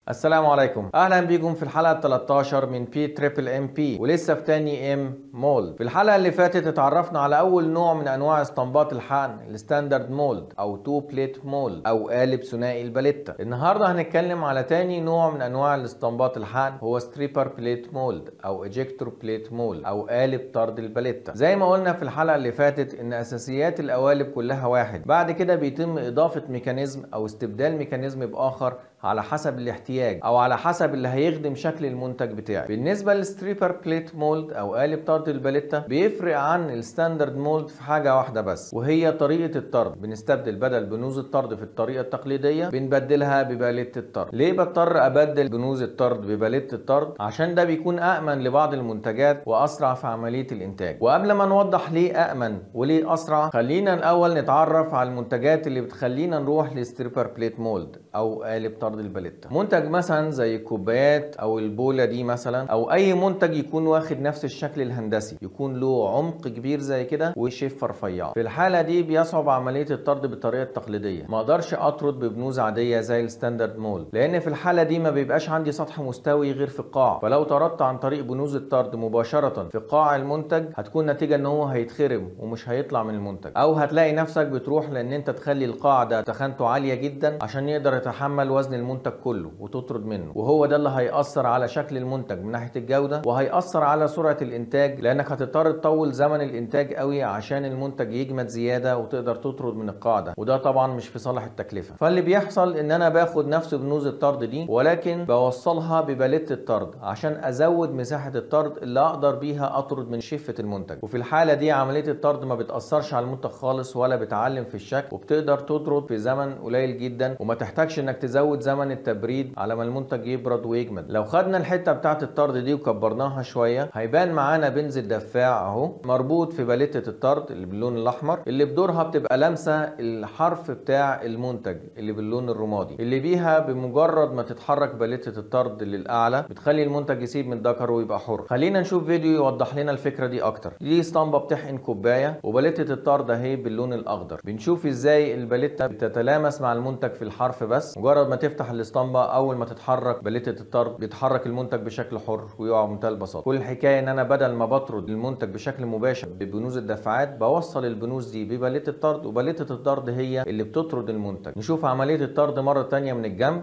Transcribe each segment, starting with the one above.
السلام عليكم اهلا بيكم في الحلقه 13 من بي تريبل ام بي ولسه في تاني ام مولد في الحلقه اللي فاتت اتعرفنا على اول نوع من انواع اسطمبات الحقن الستاندرد مولد او تو بليت مولد او قالب ثنائي الباليتا النهارده هنتكلم على تاني نوع من انواع الاسطمبات الحقن هو ستريبر بليت مولد او ايجكتور بليت مولد او قالب طرد الباليتا زي ما قلنا في الحلقه اللي فاتت ان اساسيات القوالب كلها واحد بعد كده بيتم اضافه ميكانيزم او استبدال ميكانيزم باخر على حسب الاحتياج او على حسب اللي هيخدم شكل المنتج بتاعي بالنسبه للستريبر بليت مولد او قالب طرد الباليتا بيفرق عن الستاندرد مولد في حاجه واحده بس وهي طريقه الطرد بنستبدل بدل بنوز الطرد في الطريقه التقليديه بنبدلها بباليت الطرد ليه بضطر ابدل بنوز الطرد بباليت الطرد عشان ده بيكون امن لبعض المنتجات واسرع في عمليه الانتاج وقبل ما نوضح ليه امن وليه اسرع خلينا الاول نتعرف على المنتجات اللي بتخلينا نروح لستريبر بليت مولد او قالب طرد طرد الباليتا منتج مثلا زي الكوبايات او البوله دي مثلا او اي منتج يكون واخد نفس الشكل الهندسي يكون له عمق كبير زي كده وشفه رفيعه في الحاله دي بيصعب عمليه الطرد بالطريقه التقليديه ما اقدرش اطرد ببنوز عاديه زي الستاندرد مول لان في الحاله دي ما بيبقاش عندي سطح مستوي غير في القاع فلو طردت عن طريق بنوز الطرد مباشره في قاع المنتج هتكون نتيجه ان هو هيتخرم ومش هيطلع من المنتج او هتلاقي نفسك بتروح لان انت تخلي القاع ده تخانته عاليه جدا عشان يقدر يتحمل وزن المنتج كله وتطرد منه وهو ده اللي هيأثر على شكل المنتج من ناحيه الجوده وهيأثر على سرعه الانتاج لانك هتضطر تطول زمن الانتاج قوي عشان المنتج يجمد زياده وتقدر تطرد من القاعده وده طبعا مش في صالح التكلفه فاللي بيحصل ان انا باخد نفس بنوز الطرد دي ولكن بوصلها بباليت الطرد عشان ازود مساحه الطرد اللي اقدر بيها اطرد من شفه المنتج وفي الحاله دي عمليه الطرد ما بتاثرش على المنتج خالص ولا بتعلم في الشكل وبتقدر تطرد في زمن قليل جدا وما تحتاجش انك تزود زمن التبريد على ما المنتج يبرد ويجمد لو خدنا الحته بتاعه الطرد دي وكبرناها شويه هيبان معانا بنز الدفاع اهو مربوط في باليته الطرد اللي باللون الاحمر اللي بدورها بتبقى لامسه الحرف بتاع المنتج اللي باللون الرمادي اللي بيها بمجرد ما تتحرك باليته الطرد للاعلى بتخلي المنتج يسيب من ذكره ويبقى حر خلينا نشوف فيديو يوضح لنا الفكره دي اكتر دي اسطمبه بتحقن كوبايه وباليته الطرد اهي باللون الاخضر بنشوف ازاي الباليته بتتلامس مع المنتج في الحرف بس مجرد ما تفتح الاسطمبه اول ما تتحرك باليته الطرد بيتحرك المنتج بشكل حر ويقع بمنتهى البساطه كل الحكايه ان انا بدل ما بطرد المنتج بشكل مباشر ببنوز الدفعات بوصل البنوز دي بباليته الطرد وباليته الطرد هي اللي بتطرد المنتج نشوف عمليه الطرد مره تانية من الجنب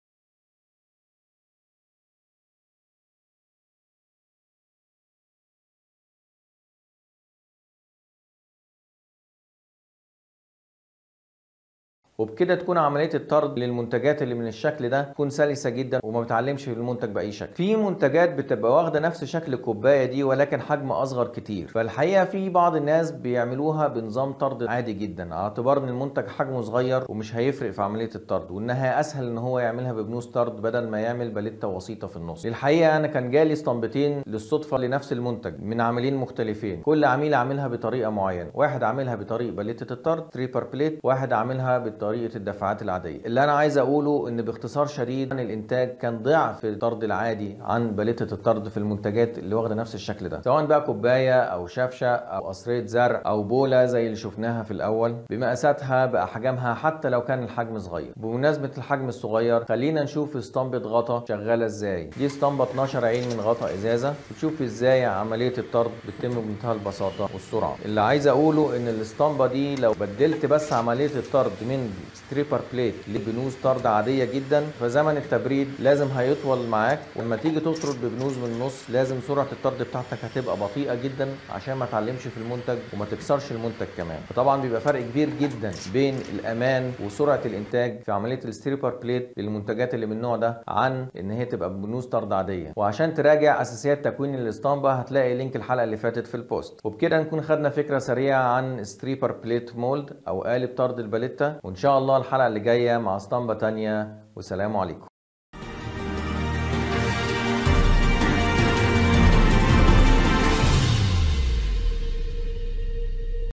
وبكده تكون عمليه الطرد للمنتجات اللي من الشكل ده تكون سلسه جدا وما بتعلمش في المنتج باي شكل في منتجات بتبقى واخده نفس شكل الكوبايه دي ولكن حجم اصغر كتير فالحقيقه في بعض الناس بيعملوها بنظام طرد عادي جدا على اعتبار ان المنتج حجمه صغير ومش هيفرق في عمليه الطرد وانها اسهل ان هو يعملها ببنوز طرد بدل ما يعمل باليته وسيطه في النص الحقيقه انا كان جالي اسطمبتين للصدفه لنفس المنتج من عاملين مختلفين كل عميل عاملها بطريقه معينه واحد عاملها بطريقه باليته الطرد تريبر بليت واحد عاملها بطريقه طريقه الدفعات العاديه اللي انا عايز اقوله ان باختصار شديد الانتاج كان ضعف الطرد العادي عن باليته الطرد في المنتجات اللي واخده نفس الشكل ده سواء بقى كوبايه او شفشه او قصريه زرع او بوله زي اللي شفناها في الاول بمقاساتها باحجامها حتى لو كان الحجم صغير بمناسبه الحجم الصغير خلينا نشوف اسطمبه غطا شغاله ازاي دي اسطمبه 12 عين من غطا ازازه بتشوف ازاي عمليه الطرد بتتم بمنتهى البساطه والسرعه اللي عايز اقوله ان الاسطمبه دي لو بدلت بس عمليه الطرد من ستريبر بليت لبنوز طرد عاديه جدا فزمن التبريد لازم هيطول معاك ولما تيجي تطرد ببنوز من النص لازم سرعه الطرد بتاعتك هتبقى بطيئه جدا عشان ما تعلمش في المنتج وما تكسرش المنتج كمان فطبعا بيبقى فرق كبير جدا بين الامان وسرعه الانتاج في عمليه الستريبر بليت للمنتجات اللي من النوع ده عن ان هي تبقى ببنوز طرد عاديه وعشان تراجع اساسيات تكوين الاسطمبه هتلاقي لينك الحلقه اللي فاتت في البوست وبكده نكون خدنا فكره سريعه عن ستريبر بليت مولد او قالب طرد الباليتا وان شاء الله الحلقه اللي جايه مع اسطمبه تانية والسلام عليكم